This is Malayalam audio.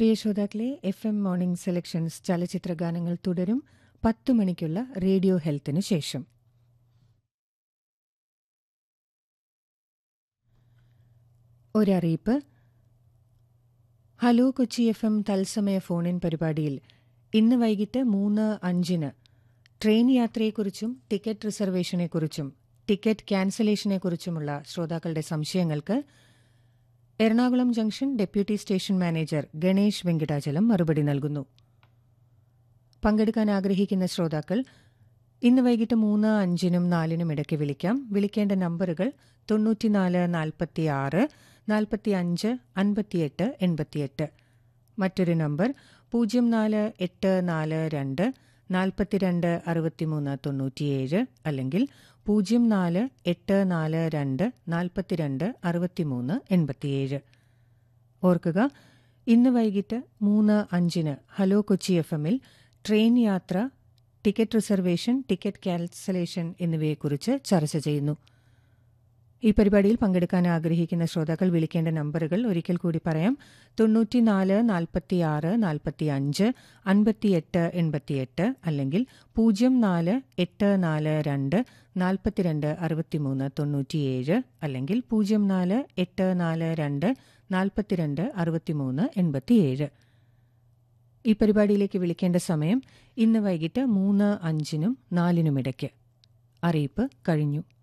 പ്രിയ ശ്രോതാക്കളെ എഫ് എം മോർണിംഗ് സെലക്ഷൻസ് ചലച്ചിത്ര ഗാനങ്ങൾ തുടരും പത്തു മണിക്കുള്ള റേഡിയോ ഹെൽത്തിന് ശേഷം ഒരറിയിപ്പ് ഹലോ കൊച്ചി എഫ് എം തത്സമയ ഫോണിൻ പരിപാടിയിൽ ഇന്ന് വൈകിട്ട് മൂന്ന് അഞ്ചിന് ട്രെയിൻ യാത്രയെക്കുറിച്ചും ടിക്കറ്റ് റിസർവേഷനെക്കുറിച്ചും ടിക്കറ്റ് ക്യാൻസലേഷനെക്കുറിച്ചുമുള്ള ശ്രോതാക്കളുടെ സംശയങ്ങൾക്ക് Ernakulam junction deputy station manager Ganesh Venkitachalam മറുപടി നൽകുന്നു പങ്കെടുക്കാൻ ആഗ്രഹിക്കുന്ന ശ്രോതാക്കൾ ഇന്ന് വൈകിട്ട് മൂന്ന് അഞ്ചിനും നാലിനും ഇടയ്ക്ക് വിളിക്കാം വിളിക്കേണ്ട നമ്പറുകൾ തൊണ്ണൂറ്റിനാല് നാൽപ്പത്തി ആറ് നാൽപ്പത്തി അഞ്ച് അൻപത്തിയെട്ട് എൺപത്തിയെട്ട് മറ്റൊരു നമ്പർ പൂജ്യം നാല് എട്ട് നാല് രണ്ട് നാൽപ്പത്തിരണ്ട് അറുപത്തിമൂന്ന് തൊണ്ണൂറ്റിയേഴ് അല്ലെങ്കിൽ പൂജ്യം നാല് എട്ട് നാല് രണ്ട് നാൽപ്പത്തിരണ്ട് അറുപത്തിമൂന്ന് എൺപത്തിയേഴ് ഓർക്കുക ഇന്ന് വൈകിട്ട് മൂന്ന് അഞ്ചിന് ഹലോ കൊച്ചി എഫ് എമ്മിൽ ട്രെയിൻ യാത്ര ടിക്കറ്റ് റിസർവേഷൻ ടിക്കറ്റ് ക്യാൻസലേഷൻ എന്നിവയെക്കുറിച്ച് ചർച്ച ചെയ്യുന്നു ഈ പരിപാടിയിൽ പങ്കെടുക്കാൻ ആഗ്രഹിക്കുന്ന ശ്രോതാക്കൾ വിളിക്കേണ്ട നമ്പറുകൾ ഒരിക്കൽ കൂടി പറയാം തൊണ്ണൂറ്റിനാല് നാൽപ്പത്തിയാറ് നാൽപ്പത്തി അഞ്ച് അൻപത്തിയെട്ട് എൺപത്തിയെട്ട് അല്ലെങ്കിൽ പൂജ്യം നാല് എട്ട് നാല് രണ്ട് നാൽപ്പത്തിരണ്ട് അറുപത്തിമൂന്ന് തൊണ്ണൂറ്റിയേഴ് അല്ലെങ്കിൽ പൂജ്യം നാല് എട്ട് നാല് രണ്ട് നാൽപ്പത്തിരണ്ട് അറുപത്തിമൂന്ന് എൺപത്തിയേഴ് ഈ പരിപാടിയിലേക്ക് വിളിക്കേണ്ട സമയം ഇന്ന് വൈകിട്ട് മൂന്ന് അഞ്ചിനും നാലിനുമിടയ്ക്ക് അറിയിപ്പ് കഴിഞ്ഞു